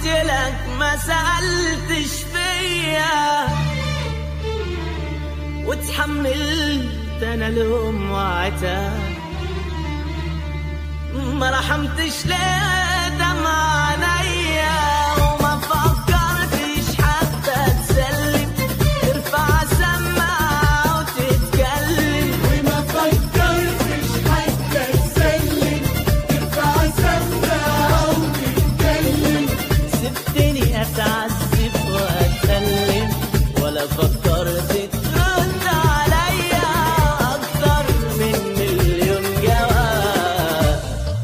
لك ما سألتش فيا وتحملت انا لوم وعتاب ما رحمتش ليه دمع عينيا وما فكرتش حتى تسلم ترفع سماعة وتتكلم وما فكرتش حتى تسلم ترفع سماعة وتتكلم سبتني اتعذب واتألم ولا فكرت ترد عليا اكتر من مليون جواب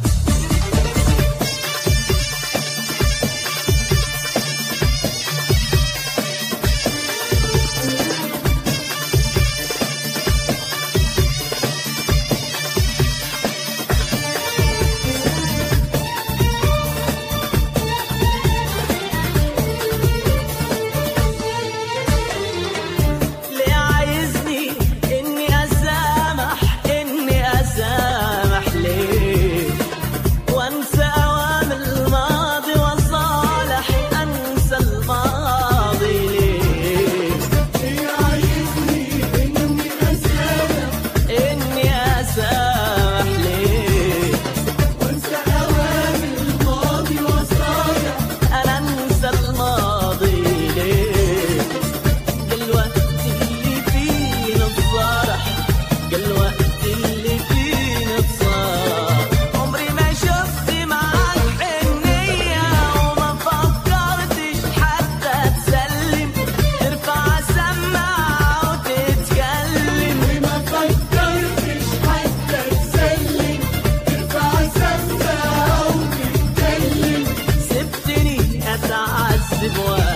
ليه عايزني اني اسامح اني اسامح ليه وانسى اوام الماضي وصالح انسى الماضي ليه هي عايزني اني اسامح اني اسامح ليه وانسى اوام الماضي وصالح انا انسى الماضي ليه دلوقتي اللي فينا الفرح دلوقتي اللي فينا الصار عمري ما شفت معاك حنية وما فكرتش حتى تسلم ترفع سماعة وتتكلم وما فكرتش حتى تسلم ترفع سماعة وتتكلم سبتني اتعذب وانا